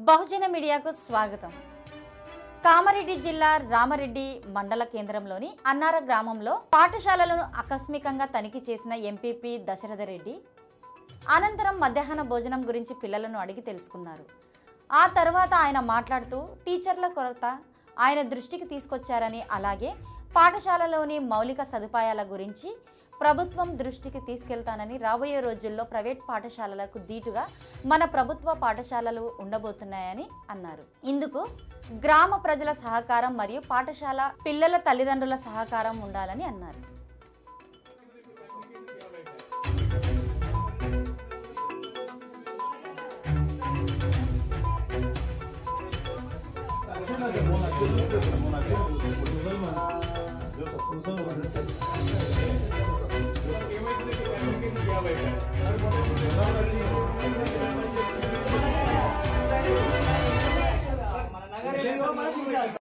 బహుజన మీడియాకు స్వాగతం కామారెడ్డి జిల్లా రామరెడ్డి మండల కేంద్రంలోని అన్నార గ్రామంలో పాఠశాలలను ఆకస్మికంగా తనిఖీ చేసిన ఎంపీపీ దశరథ రెడ్డి అనంతరం మధ్యాహ్న భోజనం గురించి పిల్లలను అడిగి తెలుసుకున్నారు ఆ తర్వాత ఆయన మాట్లాడుతూ టీచర్ల కొరత ఆయన దృష్టికి తీసుకొచ్చారని అలాగే పాఠశాలలోని మౌలిక సదుపాయాల గురించి ప్రభుత్వం దృష్టికి తీసుకెళ్తానని రాబోయే రోజుల్లో ప్రైవేట్ పాఠశాలలకు దీటుగా మన ప్రభుత్వ పాఠశాలలు ఉండబోతున్నాయని అన్నారు ఇందుకు గ్రామ ప్రజల సహకారం మరియు పాఠశాల పిల్లల తల్లిదండ్రుల సహకారం ఉండాలని అన్నారు మన నగరం